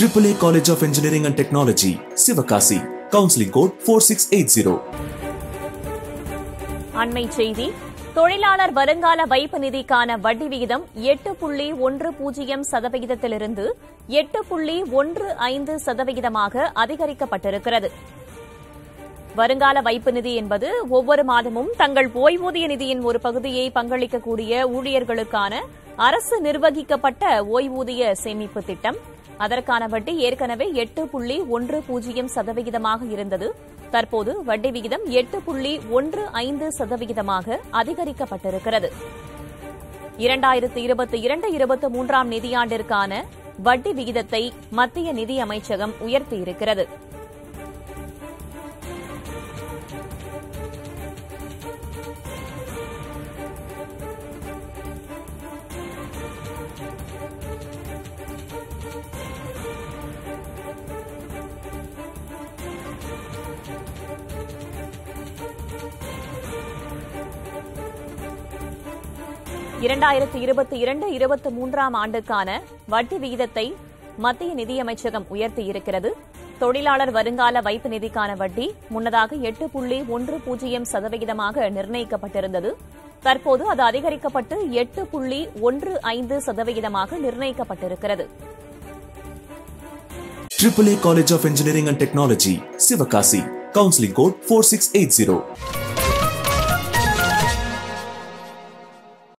AAA College of Engineering and Technology, Sivakasi. Counseling code 4680. அண்மை செய்தி தொழிலாளர் வருங்கால வைப்பு நிதிக்கான வட்டி விகிதம் எட்டு புள்ளி ஒன்று பூஜ்ஜியம் சதவிகிதத்திலிருந்து எட்டு புள்ளி ஒன்று ஐந்து சதவிகிதமாக அதிகரிக்கப்பட்டிருக்கிறது வருங்கால வைப்பு நிதி என்பது ஒவ்வொரு மாதமும் தங்கள் ஓய்வூதிய நிதியின் ஒரு பகுதியை பங்களிக்கக்கூடிய ஊழியர்களுக்கான அரசு நிர்வகிக்கப்பட்ட ஓய்வூதிய சேமிப்பு திட்டம் அதற்கான வட்டி ஏற்கனவே எட்டு புள்ளி ஒன்று பூஜ்ஜியம் சதவிகிதமாக இருந்தது தற்போது வட்டி விகிதம் எட்டு புள்ளி ஒன்று ஐந்து சதவிகிதமாக அதிகரிக்கப்பட்டிருக்கிறது இரண்டாயிரத்து இருபத்தி இரண்டு இருபத்தி மூன்றாம் நிதியாண்டிற்கான வட்டி விகிதத்தை மத்திய நிதி அமைச்சகம் உயர்த்தியிருக்கிறது இரண்டாயிரத்து இருபத்தி இரண்டு இருபத்தி மூன்றாம் ஆண்டுக்கான வட்டி விகிதத்தை மத்திய நிதியமைச்சகம் உயர்த்தியிருக்கிறது தொழிலாளர் வருங்கால வைப்பு நிதிக்கான வட்டி முன்னதாக எட்டு புள்ளி ஒன்று பூஜ்ஜியம் சதவிகிதமாக நிர்ணயிக்கப்பட்டிருந்தது தற்போது அது அதிகரிக்கப்பட்டு எட்டு புள்ளி ஒன்று ஐந்து சதவிகிதமாக நிர்ணயிக்கப்பட்டிருக்கிறது AAA College of Engineering and Technology, Sivakasi. Counseling code 4680.